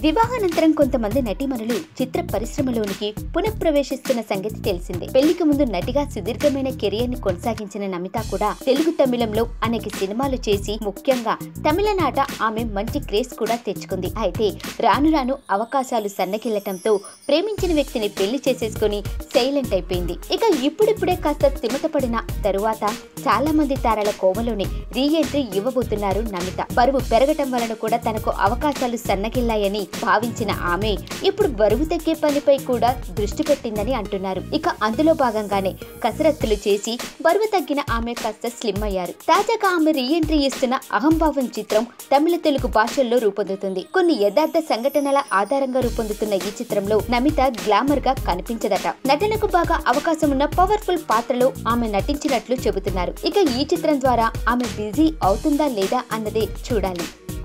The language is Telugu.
వివాహానంతరం కొంతమంది నటీమణులు చిత్ర పరిశ్రమలోనికి పునఃప్రవేశిస్తున్న సంగతి తెలిసిందే పెళ్లికి ముందు నటిగా సుదీర్ఘమైన కెరియర్ ని కొనసాగించిన నమిత కూడా తెలుగు తమిళంలో అనేక సినిమాలు చేసి ముఖ్యంగా తమిళనాట ఆమె మంచి క్రేజ్ కూడా తెచ్చుకుంది అయితే రాను రాను అవకాశాలు సన్నగిల్లటంతో ప్రేమించిన వ్యక్తిని పెళ్లి చేసేసుకుని సైలెంట్ అయిపోయింది ఇక ఇప్పుడిప్పుడే కాస్త తిమతపడిన తరువాత చాలా మంది తారల కోవలోనే రీ ఎంట్రీ ఇవ్వబోతున్నారు నమిత బరువు పెరగటం వలన కూడా తనకు అవకాశాలు సన్నగిల్లాయని భావించిన ఆమె ఇప్పుడు బరువు తగ్గే పనిపై కూడా దృష్టి పెట్టిందని అంటున్నారు ఇక అందులో భాగంగానే కసరత్తులు చేసి బరువు తగ్గిన ఆమె కాస్త స్లిమ్ అయ్యారు తాజాగా ఆమె రీ ఎంట్రీ ఇస్తున్న అహంభావం చిత్రం తమిళ తెలుగు భాషల్లో రూపొందుతుంది కొన్ని యథార్థ సంఘటనల ఆధారంగా రూపొందుతున్న ఈ చిత్రంలో నమిత గ్లామర్ గా కనిపించదట నటనకు బాగా అవకాశం ఉన్న పవర్ఫుల్ పాత్రలో ఆమె నటించినట్లు చెబుతున్నారు ఇక ఈ చిత్రం ద్వారా ఆమె బిజీ అవుతుందా లేదా అన్నదే చూడాలి